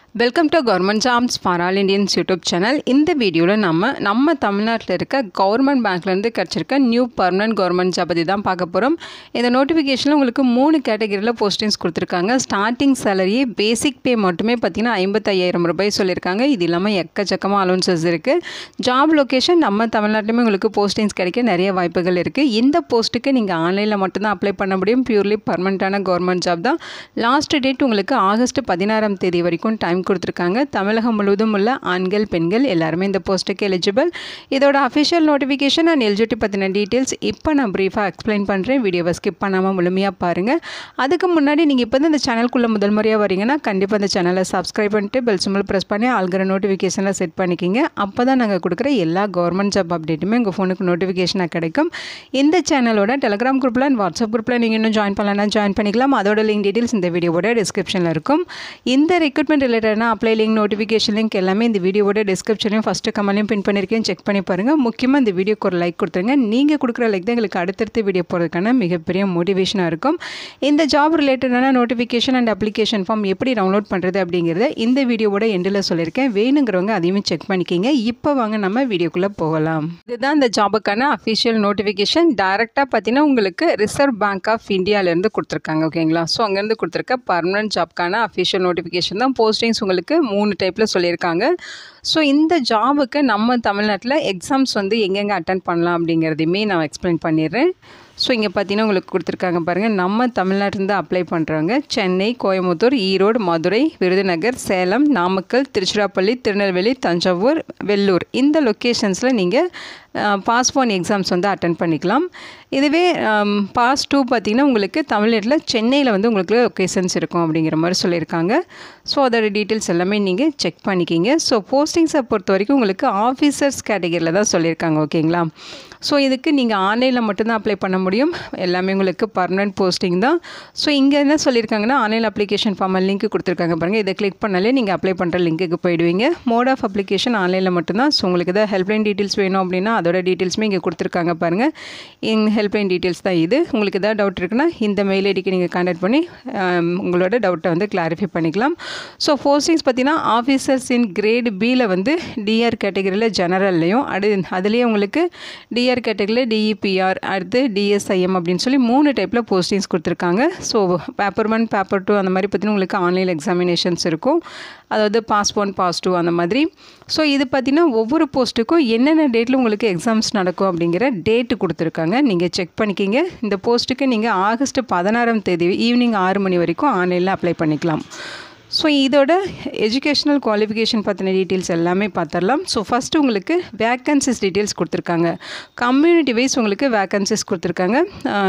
welcome to government jobs for all Indians YouTube channel இந்த வீடியோவில் நம்ம நம்ம தமிழ்நாட்டில் இருக்க கவர்மெண்ட் பேங்க்லேருந்து கிடச்சிருக்க நியூ பர்மனன்ட் கவர்மெண்ட் ஜாப் பற்றி தான் பார்க்க போகிறோம் இந்த நோட்டிஃபிகேஷனில் உங்களுக்கு மூணு கேட்டகரியில் போஸ்டிங்ஸ் கொடுத்துருக்காங்க ஸ்டார்டிங் சேலரியே பேசிக் பே மட்டுமே பார்த்தீங்கன்னா ஐம்பத்தையாயிரம் ரூபாய் சொல்லியிருக்காங்க இது இல்லாமல் எக்கச்சக்கமாக அலோன்சஸ் இருக்குது ஜாப் லொக்கேஷன் நம்ம தமிழ்நாட்டிலுமே உங்களுக்கு போஸ்டிங்ஸ் கிடைக்க நிறைய வாய்ப்புகள் இருக்குது இந்த போஸ்ட்டுக்கு நீங்கள் ஆன்லைனில் மட்டும்தான் அப்ளை பண்ண முடியும் பியூர்லி பர்மனெண்ட்டான கவர்மெண்ட் ஜாப் தான் லாஸ்ட் டேட் உங்களுக்கு ஆகஸ்ட் பதினாறாம் தேதி வரைக்கும் டைம் கொடுத்துருக்காங்க தமிழகம் முழுவதும் உள்ள ஆண்கள் பெண்கள் எல்லாருமே இந்த போஸ்ட்டுக்கு எலிஜிபிள் இதோட அஃபிஷியல் நோட்டிஃபிகேஷன் அண்ட் எலிஜிபிலிட்டி பற்றின டீட்டெயில்ஸ் இப்போ நான் ப்ரீஃபாக எக்ஸ்பிளைன் பண்ணுறேன் வீடியோவை ஸ்கிப் பண்ணாமல் முழுமையாக பாருங்கள் அதுக்கு முன்னாடி நீங்கள் இப்போ தான் இந்த சேனலுக்குள்ளே முதல் முறையாக வரீங்கன்னா கண்டிப்பாக இந்த சேனலை சப்ஸ்கிரைப் பண்ணிட்டு பெல் சிம்பிள் ப்ரெஸ் பண்ணி ஆல்கிற நோட்டிஃபிகேஷனில் செட் பண்ணிக்கிங்க அப்போ தான் நாங்கள் கொடுக்குற எல்லா கவர்மெண்ட் ஜாப் அப்டேட்டுமே உங்கள் ஃபோனுக்கு நோட்டிஃபிகேஷனாக கிடைக்கும் இந்த சேனலோட டெலிகிராம் குரூப்பில் அண்ட் வாட்ஸ்அப் குரூப்பில் நீங்கள் இன்னும் ஜாயின் பண்ணலன்னா ஜாயின் பண்ணிக்கலாம் அதோட லிங்க் டீட்டெயில்ஸ் இந்த வீடியோவோட டிஸ்கிரிப்ஷனில் இருக்கும் இந்த ரெக்ரூட்மெண்ட் ரிலேட்டடான அப்ளை லிங்க் நோட்டிஃபிகேஷன் லிங்க் எல்லாமே இந்த வீடியோவோட டிஸ்கிரிப்ஷனையும் ஃபஸ்ட்டு கமெண்ட்லையும் பின் பண்ணியிருக்கேன் செக் பண்ணி பாருங்கள் முக்கியமாக இந்த வீடியோக்கு ஒரு லைக் கொடுத்துருங்க நீங்கள் கொடுக்குற லைக் தான் எங்களுக்கு அடுத்தடுத்த வீடியோ போகிறதுக்கான மிகப்பெரிய மோட்டிவேஷனாக இருக்கும் இந்த ஜாப் ரிலேட்டடான நோட்டிஃபிகேஷன் அண்ட் அப்ளிகேஷன் ஃபார்ம் எப்படி டவுன்லோட் பண்ணுறது அப்படிங்கிறத இந்த வீடியோவோட எண்டில் சொல்லியிருக்கேன் வேணுங்கிறவங்க அதையுமே செக் பண்ணிக்கிங்க இப்போ வாங்க நம்ம வீடியோக்குள்ளே போகலாம் இதுதான் இந்த ஜாபுக்கான அஃபிஷியல் நோட்டிஃபிகேஷன் டைரெக்டாக பார்த்தீங்கன்னா உங்களுக்கு ரிசர்வ் பேங்க் ஆஃப் இந்தியாவிலேருந்து கொடுத்துருக்காங்க ஓகேங்களா ஸோ அங்கேருந்து கொடுத்துருக்க பர்மனன்ட் ஜாப்க்கான அஃபிஷியல் நோட்டிஃபிகேஷன் தான் போஸ்டிங்ஸ் உங்களுக்கு மூணு டைப்பில் சொல்லியிருக்காங்க ஸோ இந்த ஜாபுக்கு நம்ம தமிழ்நாட்டில் எக்ஸாம்ஸ் வந்து எங்கெங்கே அட்டன் பண்ணலாம் அப்படிங்கிறதையுமே நான் எக்ஸ்பிளைன் பண்ணிடுறேன் ஸோ இங்கே பார்த்தீங்கன்னா உங்களுக்கு கொடுத்துருக்காங்க பாருங்கள் நம்ம தமிழ்நாட்டிலேருந்து அப்ளை பண்ணுறவங்க சென்னை கோயம்புத்தூர் ஈரோடு மதுரை விருதுநகர் சேலம் நாமக்கல் திருச்சிராப்பள்ளி திருநெல்வேலி தஞ்சாவூர் வெள்ளூர் இந்த லொக்கேஷன்ஸில் நீங்கள் பாஸ் ஒன் எக்ஸாம்ஸ் வந்து அட்டன் பண்ணிக்கலாம் இதுவே பாஸ் டூ பார்த்திங்கன்னா உங்களுக்கு தமிழ்நாட்டில் சென்னையில் வந்து உங்களுக்கு லொக்கேஷன்ஸ் இருக்கும் அப்படிங்கிற மாதிரி சொல்லியிருக்காங்க ஸோ அதோட டீட்டெயில்ஸ் எல்லாமே நீங்கள் செக் பண்ணிக்கிங்க ஸோ போஸ்டிங்ஸை பொறுத்த வரைக்கும் உங்களுக்கு ஆஃபீஸர்ஸ் கேட்டகரியில் தான் சொல்லியிருக்காங்க ஓகேங்களா ஸோ இதுக்கு நீங்கள் ஆன்லைனில் மட்டும்தான் அப்ளை பண்ண முடியும் எல்லாமே உங்களுக்கு பர்மனெண்ட் போஸ்டிங் தான் ஸோ இங்கே என்ன சொல்லியிருக்காங்கன்னா ஆன்லைன் அப்ளிகேஷன் ஃபார்ம் லிங்க் கொடுத்துருக்காங்க பாருங்கள் இதை கிளிக் பண்ணாலே நீங்கள் அப்ளை பண்ணுற லிங்க்குக்கு போயிடுவீங்க மோட் ஆஃப் அப்ளிகேஷன் ஆன்லைனில் மட்டும்தான் ஸோ உங்களுக்கு எதாவது ஹெல்ப்லைன் டீட்டெயில்ஸ் வேணும் அப்படின்னா அதோட டீட்டெயில்ஸுமே இங்கே கொடுத்துருக்காங்க பாருங்கள் எங்கள் ஹெல்ப்லைன் டீட்டெயில்ஸ் தான் இது உங்களுக்கு எதாவது டவுட் இருக்குன்னா இந்த மெயில் ஐடிக்கு நீங்கள் கான்டாக்ட் பண்ணி உங்களோட டவுட்டை வந்து கிளாரிஃபை பண்ணிக்கலாம் ஸோ போஸ்டிங்ஸ் பார்த்தீங்கன்னா ஆஃபீஸர்ஸ் இன் கிரேட் பியில் வந்து டிஆர் கேட்டகரியில் ஜெனரல்லையும் அடு அதுலேயே உங்களுக்கு டிஆர் கேட்டகரியில் டிஇபிஆர் அடுத்து டிஎஸ்ஐஎம் அப்படின்னு சொல்லி மூணு டைப்பில் போஸ்டிங்ஸ் கொடுத்துருக்காங்க so paper one paper two அந்த மாதிரி பார்த்தீங்கன்னா உங்களுக்கு ஆன்லைன் எக்ஸாமினேஷன்ஸ் இருக்கும் அதாவது பாஸ் ஒன் பாஸ் டூ அந்த மாதிரி ஸோ இது பார்த்திங்கன்னா ஒவ்வொரு போஸ்ட்டுக்கும் என்னென்ன டேட்டில் உங்களுக்கு எக்ஸாம்ஸ் நடக்கும் அப்படிங்கிற டேட்டு கொடுத்துருக்காங்க நீங்கள் செக் பண்ணிக்கிங்க இந்த போஸ்ட்டுக்கு நீங்கள் ஆகஸ்ட் பதினாறாம் தேதி ஈவினிங் ஆறு மணி வரைக்கும் ஆன்லைனில் அப்ளை பண்ணிக்கலாம் ஸோ இதோட எஜுகேஷ்னல் குவாலிஃபிகேஷன் பற்றின டீட்டெயில்ஸ் எல்லாமே பார்த்துடலாம் ஸோ ஃபஸ்ட்டு உங்களுக்கு வேக்கன்சிஸ் டீட்டெயில்ஸ் கொடுத்துருக்காங்க கம்யூனிட்டி வைஸ் உங்களுக்கு வேக்கன்சிஸ் கொடுத்துருக்காங்க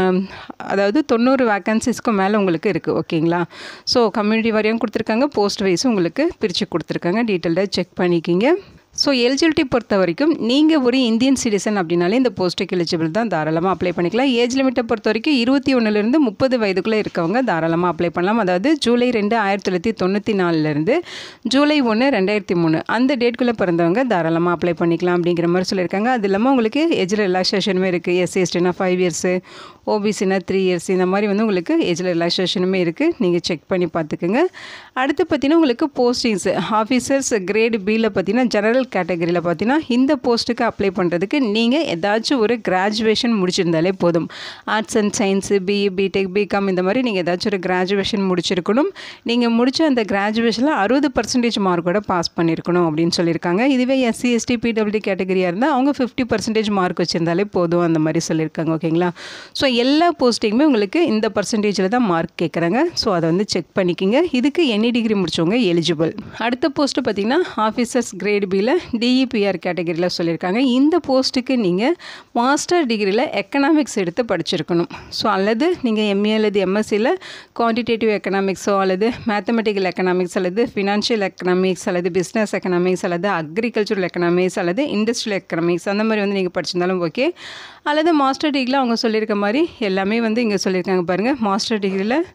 அதாவது தொண்ணூறு வேக்கன்சிஸ்க்கு மேலே உங்களுக்கு இருக்குது ஓகேங்களா ஸோ கம்யூனிட்டி வாரியம் கொடுத்துருக்காங்க போஸ்ட் வைஸும் உங்களுக்கு பிரித்து கொடுத்துருக்காங்க டீட்டெயில்டாக செக் பண்ணிக்கிங்க ஸோ எலிஜிபிலிட்டி பொறுத்த வரைக்கும் நீங்கள் ஒரு இந்தியன் சிட்டிசன் அப்படின்னாலே இந்த போஸ்ட்டுக்கு எலிஜிபிள் தான் தாராளமாக அப்ளை பண்ணிக்கலாம் ஏஜ் லிமிட்டை பொறுத்த வரைக்கும் இருபத்தி ஒன்றுலேருந்து முப்பது வயதுக்குள்ளே இருக்கவங்க தாராளமாக அப்ளை பண்ணலாம் அதாவது ஜூலை ரெண்டு ஆயிரத்தி தொள்ளாயிரத்தி தொண்ணூற்றி நாலுலேருந்து ஜூலை ஒன்று ரெண்டாயிரத்தி மூணு அந்த டேட்குள்ளே பிறந்தவங்க தாராளமாக அப்ளை பண்ணிக்கலாம் அப்படிங்கிற மாதிரி சொல்லியிருக்காங்க அது இல்லாமல் உங்களுக்கு ஏஜ் ரிலாக்ஸேஷனுமே இருக்குது எஸ்சி எஸ்டினா ஃபைவ் இயர்ஸு ஓபிசினா த்ரீ இயர்ஸ் இந்த மாதிரி வந்து உங்களுக்கு ஏஜ் ரிலாக்ஸேஷனுமே இருக்குது நீங்கள் செக் பண்ணி பார்த்துக்குங்க அடுத்து பார்த்தீங்கன்னா உங்களுக்கு போஸ்டிங்ஸ் ஆஃபீஸர்ஸ் கிரேடு பியில் பார்த்தீங்கன்னா ஜெனரல் கேட்டகரியில் பார்த்தீங்கன்னா இந்த போஸ்ட்டுக்கு அப்ளை பண்ணுறதுக்கு நீங்கள் ஏதாச்சும் ஒரு கிராஜுவேஷன் முடிச்சிருந்தாலே போதும் arts and science BE BTech BCom இந்த மாதிரி நீங்கள் ஏதாச்சும் ஒரு கிராஜுவேஷன் முடிச்சிருக்கணும் நீங்கள் முடித்த அந்த கிராஜுவேஷனில் அறுபது பர்சன்டேஜ் மார்க்கோட பாஸ் பண்ணியிருக்கணும் அப்படின்னு சொல்லியிருக்காங்க இதுவே எஸ்சி எஸ்டி பிடபிள்யூ கேட்டகரியாக இருந்தால் அவங்க ஃபிஃப்டி பர்சன்டேஜ் மார்க் வச்சுருந்தாலே போதும் அந்த மாதிரி சொல்லியிருக்காங்க ஓகேங்களா ஸோ எல்லா போஸ்டிங்குமே உங்களுக்கு இந்த பர்சன்டேஜில் தான் மார்க் கேட்குறாங்க ஸோ அதை வந்து செக் பண்ணிக்கிங்க இதுக்கு எனி டிகிரி முடித்தவங்க எலிஜிபிள் அடுத்த போஸ்ட்டு பார்த்தீங்கன்னா ஆஃபீஸர்ஸ் கிரேட் பியில் டிஇபிஆர் கேட்டகரியில் சொல்லியிருக்காங்க இந்த போஸ்ட்டுக்கு நீங்கள் மாஸ்டர் டிகிரியில் எக்கனாமிக்ஸ் எடுத்து படிச்சிருக்கணும் ஸோ அல்லது நீங்கள் எம்ஏ அல்லது எம்எஸ்சியில் குவான்டிடேட்டிவ் எக்கனாமிக்ஸோ அல்லது மேத்தமெட்டிக்கல் எக்கனாமிக்ஸ் அல்லது ஃபினான்ஷியல் எக்கனாமிக்ஸ் அல்லது பிஸ்னஸ் எக்கனாமிக்ஸ் அல்லது அக்ரிகல்ச்சரல் எக்கனாமிக்ஸ் அல்லது இண்டஸ்ட்ரியல் எக்கனாமிக்ஸ் அந்த மாதிரி வந்து நீங்கள் படிச்சிருந்தாலும் ஓகே அல்லது மாஸ்டர் டிகிரியில் அவங்க சொல்லியிருக்க மாதிரி எல்லாமே வந்து இங்கே சொல்லியிருக்காங்க பாருங்கள் மாஸ்டர் டிகிரியில்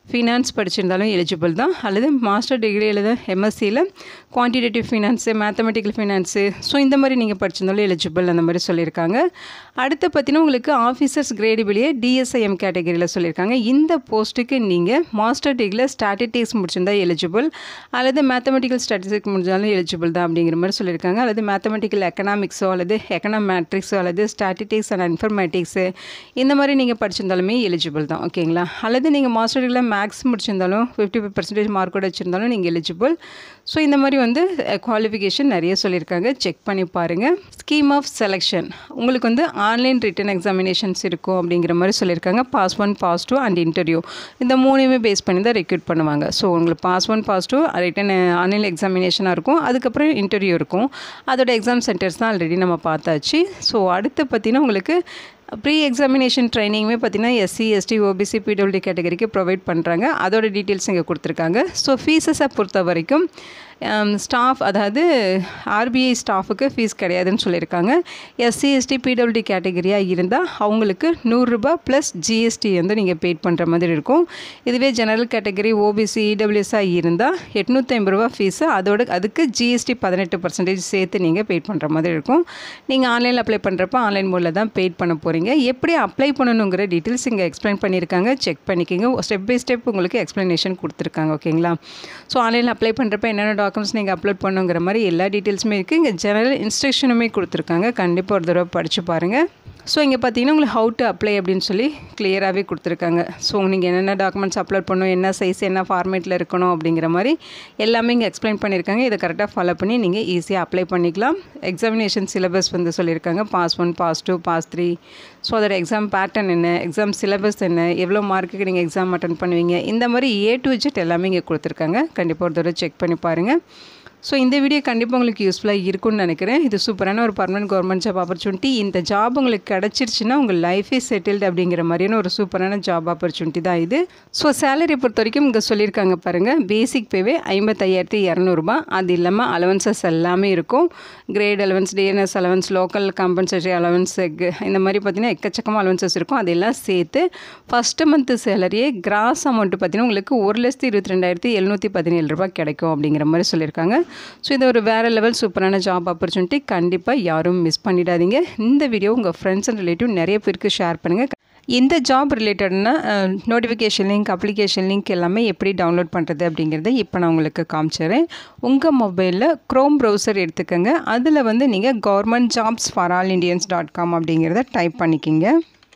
ஃபினான்ஸ் படிச்சிருந்தாலும் எலிஜிபிள் தான் அல்லது மாஸ்டர் டிகிரி அல்லது எம்எஸ்சியில் quantitative finance mathematical finance so இந்த மாதிரி நீங்கள் படிச்சிருந்தாலும் எலிஜிபிள் அந்த மாதிரி சொல்லியிருக்காங்க அடுத்து பார்த்தீங்கன்னா உங்களுக்கு ஆஃபீஸர்ஸ் கிரேடிபிளியே டிஎஸ்ஐஎம் கேட்டகரியில் சொல்லியிருக்காங்க இந்த போஸ்ட்டுக்கு நீங்கள் மாஸ்டர் டிகிரியில் ஸ்டாட்டிஸ்டிக்ஸ் முடிச்சிருந்தா எலிஜிபிள் அல்லது மேத்தமெட்டிக்கல் ஸ்டாட்டிஸ்டிக்ஸ் முடிஞ்சாலும் எலிஜிபிள் தான் அப்படிங்கிற மாதிரி சொல்லியிருக்காங்க அல்லது மேத்தமெட்டிக்கல் எக்கனாமிக்ஸோ அல்லது எக்கனாமேட்ரிக்ஸோ அல்லது ஸ்டாட்டிஸ்டிக்ஸ் அண்ட் இன்ஃபர்மேட்டிக்ஸு இந்த மாதிரி நீங்கள் படிச்சிருந்தாலுமே எலிஜிபிள் தான் ஓகேங்களா அல்லது நீங்கள் மாஸ்டர் டிகிரியில் மேக்ஸ் முடிச்சிருந்தாலும் ஃபிஃப்டி ஃபைவ் பர்சன்டேஜ் மார்க்கோட வச்சுருந்தாலும் நீங்கள் எலிஜிபிள் ஸோ இந்த மாதிரி வந்து குவாலிஃபிகேஷன் நிறைய சொல்லியிருக்காங்க செக் பண்ணி பாருங்கள் ஸ்கீம் ஆஃப் செலெக்ஷன் உங்களுக்கு வந்து ஆன்லைன் ரிட்டன் எக்ஸாமினேஷன்ஸ் இருக்கும் அப்படிங்கிற மாதிரி சொல்லியிருக்காங்க phase one phase two and interview இந்த மூணையுமே பேஸ் பண்ணி தான் ரெக்ரூட் பண்ணுவாங்க ஸோ உங்களுக்கு phase one phase two written online எக்ஸாமினேஷனாக இருக்கும் அதுக்கப்புறம் இன்டர்வியூ இருக்கும் அதோட எக்ஸாம் சென்டர்ஸ் தான் ஆல்ரெடி நம்ம பார்த்தாச்சு ஸோ அடுத்து பார்த்தீங்கன்னா உங்களுக்கு ப்ரீ எக்ஸாமினேஷன் ட்ரைனிங்குமே பார்த்தீங்கன்னா எஸ்சி எஸ்டி ஓபிசி பிடபிள்யூடி கேட்டகரிக்கு ப்ரொவைட் பண்ணுறாங்க அதோட டீட்டெயில்ஸ் இங்கே கொடுத்துருக்காங்க ஸோ ஃபீஸஸை பொறுத்த வரைக்கும் ஸ்டாஃப் அதாவது ஆர்பிஐ ஸ்டாஃபுக்கு ஃபீஸ் கிடையாதுன்னு சொல்லியிருக்காங்க எஸ்சி எஸ்டி பிடபிள்யூடி கேட்டகரியாக இருந்தால் அவங்களுக்கு நூறுரூபா ப்ளஸ் ஜிஎஸ்டி வந்து நீங்கள் பெய்ட் பண்ணுற மாதிரி இருக்கும் இதுவே ஜெனரல் கேட்டகரி ஓபிசி இடபிள்யூஎஸ்ஆக இருந்தால் எட்நூற்றி ஐம்பது ரூபா ஃபீஸு அதோட அதுக்கு ஜிஎஸ்டி பதினெட்டு பர்சன்டேஜ் சேர்த்து நீங்கள் பெய்ட் பண்ணுற மாதிரி இருக்கும் நீங்கள் ஆன்லைனில் அப்ளை பண்ணுறப்ப ஆன்லைன் மோடில் தான் பெய்ட் பண்ண போகிறீங்க எப்படி அப்ளை பண்ணணுங்கிற டீட்டெயில்ஸ் இங்கே எக்ஸ்பிளைன் பண்ணியிருக்காங்க செக் பண்ணிக்கோங்க ஸ்டெப் பை ஸ்டெப் உங்களுக்கு எக்ஸ்ப்ளனேஷன் கொடுத்துருக்காங்க ஓகேங்களா ஸோ ஆன்லைனில் அப்ளை பண்ணுறப்ப என்னென்ன டாக்குமெண்ட்ஸ் நீங்கள் அப்லோட் பண்ணுங்கிற மாதிரி எல்லா டீட்டெயில்ஸுமே இருக்குது இங்கே ஜெனரல் இன்ஸ்ட்ரக்ஷனுமே கொடுத்துருக்காங்க கண்டிப்பாக ஒரு தடவை படித்து பாருங்கள் ஸோ இங்கே பார்த்தீங்கன்னா உங்களுக்கு ஹவு டு அப்ளை அப்படின்னு சொல்லி கிளியராகவே கொடுத்துருக்காங்க ஸோ நீங்கள் என்னென்ன டாக்குமெண்ட்ஸ் அப்லோட் பண்ணணும் என்ன சைஸ் என்ன ஃபார்மேட்டில் இருக்கணும் அப்படிங்கிற மாதிரி எல்லாமே இங்கே எக்ஸ்பிளைன் பண்ணியிருக்காங்க இதை கரெக்டாக ஃபாலோ பண்ணி நீங்கள் ஈஸியாக அப்ளை பண்ணிக்கலாம் எக்ஸாமினேஷன் சிலபஸ் வந்து சொல்லியிருக்காங்க phase one phase two phase three so அதோட எக்ஸாம் பேட்டர்ன் என்ன எக்ஸாம் சிலபஸ் என்ன எவ்வளோ மார்க்குக்கு நீங்கள் எக்ஸாம் அட்டன் பண்ணுவீங்க இந்த மாதிரி ஏ டு ஜெட் எல்லாமே இங்கே கொடுத்துருக்காங்க கண்டிப்பாக ஒரு தடவை செக் பண்ணி பாருங்கள் ஸோ இந்த வீடியோ கண்டிப்பாக உங்களுக்கு யூஸ்ஃபுல்லாக இருக்கும்னு நினைக்கிறேன் இது சூப்பரான ஒரு பர்மனன்ட் கவர்மெண்ட் ஜாப் ஆப்பர்ச்சுனிட்டி இந்த ஜாப் உங்களுக்கு கிடச்சிருச்சுன்னா உங்கள் லைஃபே செட்டில்டு அப்படிங்கிற மாதிரியான ஒரு சூப்பரான ஜாப் ஆப்பர்ச்சுனிட்டி தான் இது ஸோ சேலரி பொறுத்த வரைக்கும் இங்கே சொல்லியிருக்காங்க பாருங்கள் பேசிக் பேவே ஐம்பத்தையாயிரத்தி இரநூறுபா அது இல்லாமல் அலவன்சஸ் எல்லாமே இருக்கும் grade allowance DNS allowance local compensatory allowance இந்த மாதிரி பார்த்தீங்கன்னா எக்கச்சக்கமாக அலவன்சஸ் இருக்கும் அதெல்லாம் சேர்த்து ஃபஸ்ட்டு மந்த்து சேலரியே கிராஸ் அமௌண்ட்டு பார்த்தீங்கன்னா உங்களுக்கு ஒரு லட்சத்தி இருபத்தி ரெண்டாயிரத்தி எழுநூற்றி பதினேழு ரூபாய் கிடைக்கும் அப்படிங்கிற மாதிரி சொல்லியிருக்காங்க ஸோ இது ஒரு வேறு லெவல் சூப்பரான ஜாப் ஆப்பர்ச்சுனிட்டி கண்டிப்பாக யாரும் மிஸ் பண்ணிடாதீங்க இந்த வீடியோ உங்கள் ஃப்ரெண்ட்ஸ் அண்ட் ரிலேட்டிவ் நிறைய பேருக்கு ஷேர் பண்ணுங்கள் இந்த ஜாப் ரிலேட்டட்னா நோட்டிஃபிகேஷன் லிங்க் அப்ளிகேஷன் லிங்க் எல்லாமே எப்படி டவுன்லோட் பண்ணுறது அப்படிங்கிறத இப்போ நான் உங்களுக்கு காமிச்சிடுறேன் உங்கள் மொபைலில் க்ரோம் ப்ரௌசர் எடுத்துக்கோங்க அதில் வந்து நீங்கள் government jobs for all Indians dot com அப்படிங்கிறத டைப் பண்ணிக்கிங்க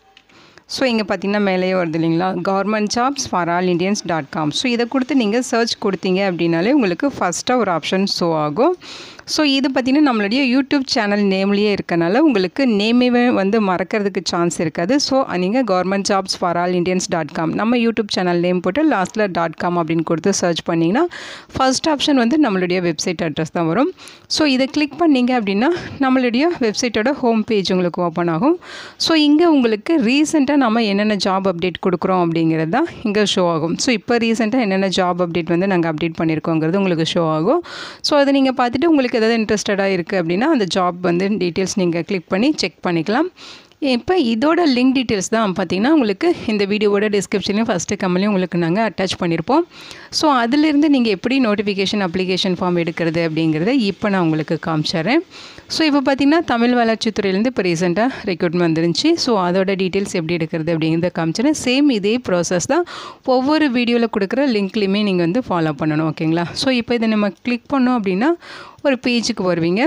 ஸோ இங்கே பார்த்தீங்கன்னா மேலேயே வருது இல்லைங்களா government jobs for all Indians dot com so இதை கொடுத்து நீங்கள் சர்ச் கொடுத்தீங்க அப்படின்னாலே உங்களுக்கு ஃபஸ்ட்டாக ஒரு ஆப்ஷன் ஷோ ஆகும் ஸோ இது பார்த்திங்கன்னா நம்மளுடைய யூடியூப் சேனல் நேம்லேயே இருக்கனால உங்களுக்கு நேமே வந்து மறக்கிறதுக்கு சான்ஸ் இருக்காது ஸோ நீங்கள் government jobs for all Indians dot com நம்ம யூடியூப் சேனல் நேம் போட்டு லாஸ்ட்டில் டாட் காம் அப்படின்னு கொடுத்து சர்ச் பண்ணிங்கன்னா ஃபர்ஸ்ட் ஆப்ஷன் வந்து நம்மளுடைய வெப்சைட் அட்ரஸ் தான் வரும் ஸோ இதை கிளிக் பண்ணிங்க அப்படின்னா நம்மளுடைய வெப்சைட்டோட ஹோம் பேஜ் உங்களுக்கு ஓப்பன் ஆகும் ஸோ இங்கே உங்களுக்கு ரீசெண்டாக நம்ம என்னென்ன ஜாப் அப்டேட் கொடுக்குறோம் அப்படிங்கிறது தான் இங்கே ஷோ ஆகும் ஸோ இப்போ ரீசெண்டாக என்னென்ன ஜாப் அப்டேட் வந்து நாங்கள் அப்டேட் பண்ணியிருக்கோங்கிறது உங்களுக்கு ஷோ ஆகும் ஸோ அதை நீங்கள் பார்த்துட்டு உங்களுக்கு ஏதாவது இன்ட்ரெஸ்டடாக இருக்குது அப்படின்னா அந்த ஜாப் வந்து டீட்டெயில்ஸ் நீங்கள் கிளிக் பண்ணி செக் பண்ணிக்கலாம் இப்போ இதோட லிங்க் டீட்டெயில்ஸ் தான் பார்த்தீங்கன்னா உங்களுக்கு இந்த வீடியோவோட டிஸ்கிரிப்ஷன்லையும் ஃபஸ்ட்டு கம்மலையும் உங்களுக்கு நாங்கள் அட்டாச் பண்ணியிருப்போம் ஸோ அதிலிருந்து நீங்கள் எப்படி நோட்டிஃபிகேஷன் அப்ளிகேஷன் ஃபார்ம் எடுக்கிறது அப்படிங்கிறத இப்போ நான் உங்களுக்கு காமிச்சிட்றேன் ஸோ இப்போ பார்த்தீங்கன்னா தமிழ் வளர்ச்சித்துறையிலேருந்து இப்போ ரீசெண்டாக ரெக்ரூட்மெண்ட் வந்துருந்துச்சு ஸோ அதோட டீட்டெயில்ஸ் எப்படி எடுக்கிறது அப்படிங்கிறத காமிச்சிடறேன் சேம் இதே ப்ராசஸ் தான் ஒவ்வொரு வீடியோவில் கொடுக்குற லிங்க்லேயுமே நீங்கள் வந்து ஃபாலோ பண்ணணும் ஓகேங்களா ஸோ இப்போ இதை நம்ம கிளிக் பண்ணோம் அப்படின்னா ஒரு பேஜுக்கு வருவீங்க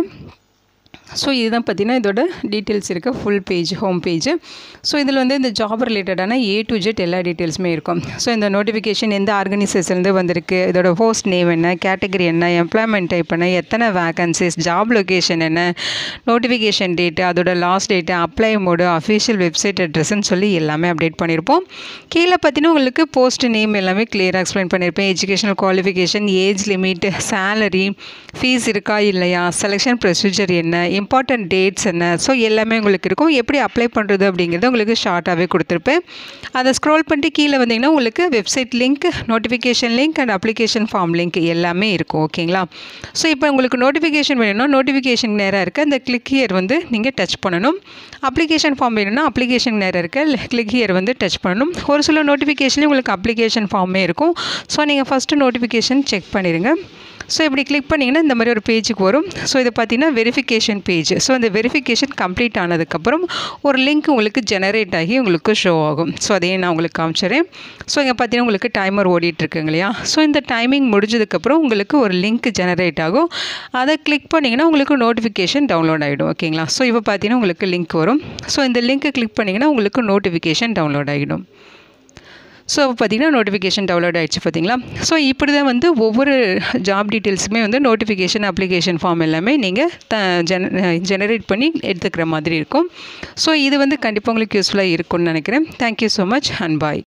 ஸோ இதுதான் பார்த்தீங்கன்னா இதோட டீட்டெயில்ஸ் இருக்க full page home page so இதில் வந்து இந்த ஜாப் ரிலேட்டடான ஏ டு ஜெட் எல்லா டீட்டெயில்ஸுமே இருக்கும் ஸோ இந்த நோட்டிஃபிகேஷன் எந்த ஆர்கனைசேஷன்லேருந்து வந்திருக்கு இதோட ஹோஸ்ட் நேம் என்ன கேட்டகரி என்ன எம்ப்ளாய்மெண்ட் டைப் என்ன எத்தனை வேகன்சிஸ் ஜாப் லொக்கேஷன் என்ன நோட்டிஃபிகேஷன் டேட்டு அதோட last date apply mode official website அட்ரஸ்ன்னு சொல்லி எல்லாமே அப்டேட் பண்ணியிருப்போம் கீழே பார்த்தீங்கன்னா உங்களுக்கு போஸ்ட் நேம் எல்லாமே கிளியராக எக்ஸ்பிளைன் பண்ணியிருப்பேன் educational qualification age limit salary fees இருக்கா இல்லையா செலெக்ஷன் ப்ரொசீஜர் என்ன இம்பார்ட்டன்ட் டேட்ஸ் என்ன ஸோ எல்லாமே உங்களுக்கு இருக்கும் எப்படி அப்ளை பண்ணுறது அப்படிங்கிறத உங்களுக்கு ஷார்ட்டாகவே கொடுத்துருப்பேன் அதை ஸ்க்ரோல் பண்ணிட்டு கீழே வந்தீங்கன்னா உங்களுக்கு website link notification link and application form link எல்லாமே இருக்கும் ஓகேங்களா ஸோ இப்போ உங்களுக்கு நோட்டிஃபிகேஷன் வேணும்னா நோட்டிஃபிகேஷன் நேராக இருக்க அந்த கிளிக் ஹியர் வந்து நீங்கள் டச் பண்ணணும் அப்ளிகேஷன் ஃபார்ம் வேணும்னா அப்ளிகேஷன் நேராக இருக்க கிளிக் ஹியர் வந்து டச் பண்ணணும் ஒரு சில நோட்டிஃபிகேஷன்லேயும் உங்களுக்கு அப்ளிகேஷன் ஃபார்மே இருக்கும் ஸோ நீங்கள் ஃபஸ்ட்டு நோட்டிஃபிகேஷன் செக் பண்ணிடுங்க ஸோ இப்படி கிளிக் பண்ணிங்கன்னா இந்த மாதிரி ஒரு பேஜுக்கு வரும் ஸோ இது பார்த்தீங்கன்னா வெரிஃபிகேஷன் பேஜ் ஸோ அந்த வெரிஃபிகேஷன் கம்ப்ளீட் ஆனதுக்கப்புறம் ஒரு லிங்க் உங்களுக்கு ஜெனரேட் ஆகி உங்களுக்கு ஷோ ஆகும் ஸோ அதையும் நான் உங்களுக்கு காமிச்சிடுறேன் ஸோ இங்கே பார்த்தீங்கன்னா உங்களுக்கு டைமர் ஓடிட்டுருக்குங்க இல்லையா ஸோ இந்த டைமிங் முடிஞ்சதுக்கப்புறம் உங்களுக்கு ஒரு லிங்க் ஜெனரேட் ஆகும் அதை கிளிக் பண்ணிங்கன்னா உங்களுக்கு நோட்டிஃபிகேஷன் டவுன்லோட் ஆகிடும் ஓகேங்களா ஸோ இப்போ பார்த்தீங்கன்னா உங்களுக்கு லிங்க் வரும் ஸோ இந்த லிங்க்கை கிளிக் பண்ணிங்கன்னா உங்களுக்கு நோட்டிஃபிகேஷன் டவுன்லோட் ஆகிடும் ஸோ பார்த்தீங்கன்னா நோட்டிஃபிகேஷன் டவுன்லோட் ஆகிடுச்சு பார்த்தீங்களா ஸோ இப்படி தான் வந்து ஒவ்வொரு ஜாப் டீட்டெயில்ஸுமே வந்து நோட்டிஃபிகேஷன் அப்ளிகேஷன் ஃபார்ம் எல்லாமே நீங்கள் த ஜென ஜெனரேட் பண்ணி எடுத்துக்கிற மாதிரி இருக்கும் ஸோ இது வந்து கண்டிப்பாக உங்களுக்கு யூஸ்ஃபுல்லாக இருக்கும்னு நினைக்கிறேன் thank you so much and bye